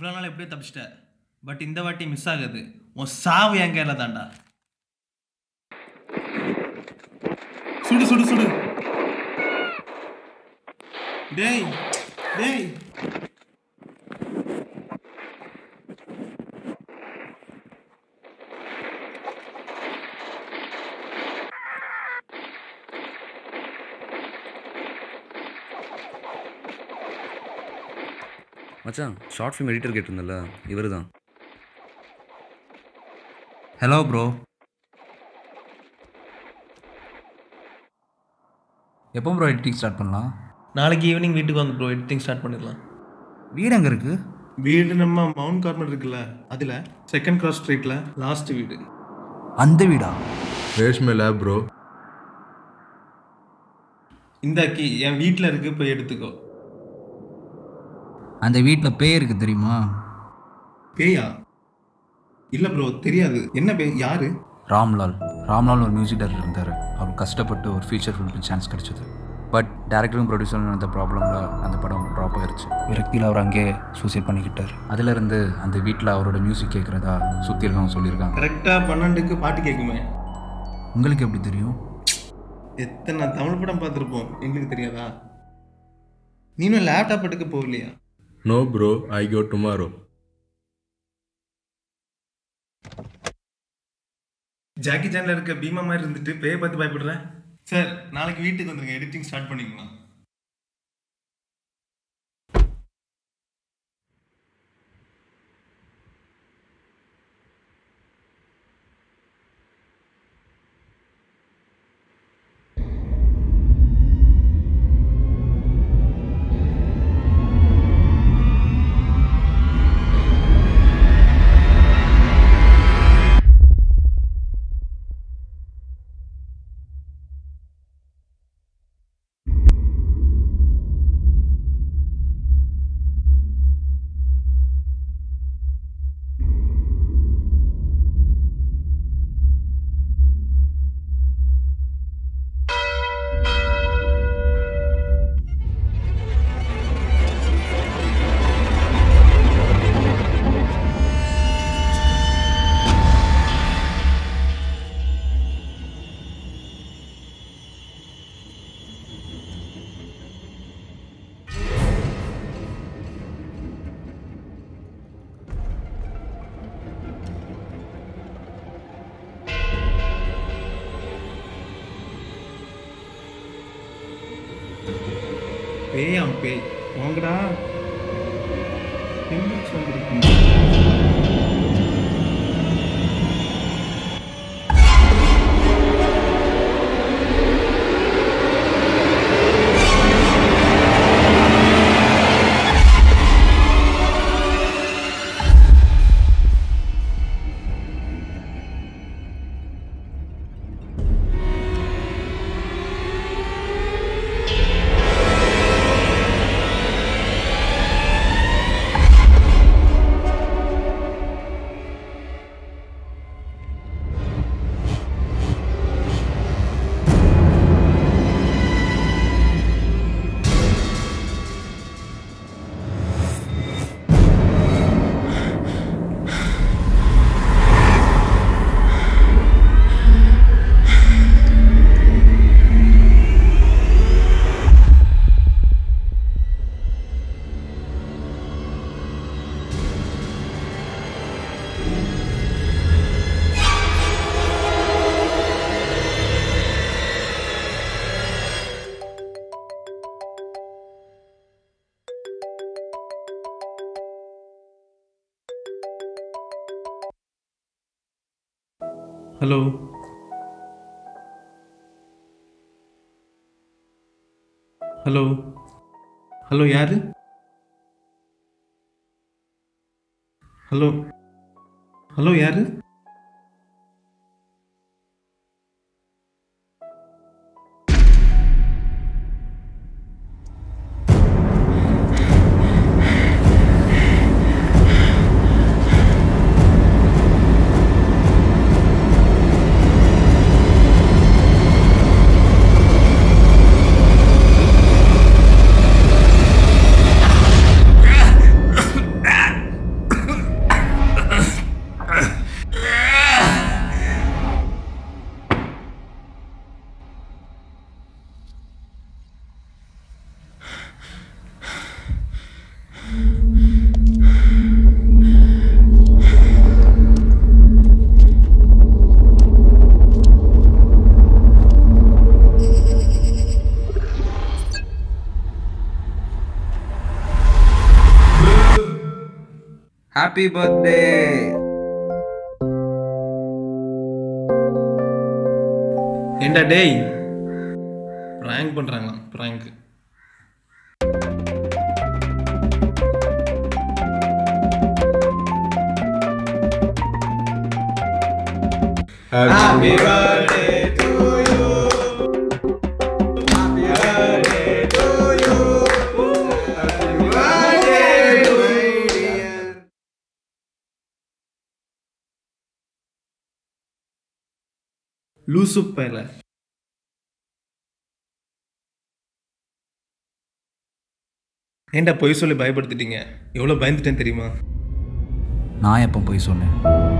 இவ்வளோ நாள் எப்படியோ தப்பிச்சிட்ட பட் இந்த வாட்டி மிஸ் ஆகுது உன் சாவு என் கையில் தான்டா சுடு சுடு சுடு டேய் டேய் மச்சான் ஷார்ட் ஃபிலிம் எடிட்டர் கேட்டிருந்தல இவர் தான் ஹலோ ப்ரோ எப்போ ப்ரோ எடிட்டிங் ஸ்டார்ட் பண்ணலாம் நாளைக்கு ஈவினிங் வீட்டுக்கு வந்து ப்ரோ எடிட்டிங் ஸ்டார்ட் பண்ணிடலாம் வீடு எங்கே இருக்குது வீடு நம்ம மவுண்ட் கார்னர் இருக்குல்ல அதில் செகண்ட் கிராஸ் ஸ்ட்ரீட்டில் லாஸ்ட் வீடு அந்த வீடா ரேஷ்மே லேப் ப்ரோ இந்த கீ என் வீட்டில் இருக்கு போய் எடுத்துக்கோ அந்த வீட்டில் பேய் இருக்கு தெரியுமா பேயா இல்லை ப்ரோ தெரியாது என்ன பேய் யாரு ராம்லால் ராம்லால் ஒரு மியூசிக் டைரக்டர் இருந்தார் அவர் கஷ்டப்பட்டு ஒரு ஃபீச்சர் ஃபிலிம் சான்ஸ் கிடைச்சது பட் டேரக்டரும் ப்ரொடியூசரும் நடந்த ப்ராப்ளமில் அந்த படம் ட்ராப் ஆயிருச்சு விரக்தியில் அவர் அங்கேயே சூசைட் பண்ணிக்கிட்டார் அதுலேருந்து அந்த வீட்டில் அவரோட மியூசிக் கேட்குறதா சுற்றி இருக்கவங்க சொல்லியிருக்காங்க கரெக்டாக பன்னெண்டுக்கு பாட்டு கேட்குமே உங்களுக்கு எப்படி தெரியும் எத்தனை தமிழ் படம் பார்த்துருப்போம் எங்களுக்கு தெரியாதா நீனும் லேப்டாப் எடுக்க போகலையா no bro I go tomorrow Jackie சேனில் இருக்க பீமா மாதிரி இருந்துட்டு பேயை பார்த்து பயப்படுறேன் சார் நாளைக்கு வீட்டுக்கு வந்துருங்க எடிட்டிங் ஸ்டார்ட் பண்ணிக்கலாம் பேயாம் பேய் வாங்கடா பிம்பிள்ஸ் வந்துருக்கு ஹலோ ஹலோ ஹலோ யாரு ஹலோ ஹலோ யாரு ஹாப்பி பர்த்டே ஏண்டா டேய் ப்ராங்க் பண்ணுறாங்களாம் ப்ராங்க் Happy லூசு பேல ஏன்டா பொய் சொல்லி பயப்படுத்திட்டீங்க எவ்வளோ பயந்துட்டேன் தெரியுமா நான் எப்போ போய் சொன்னேன்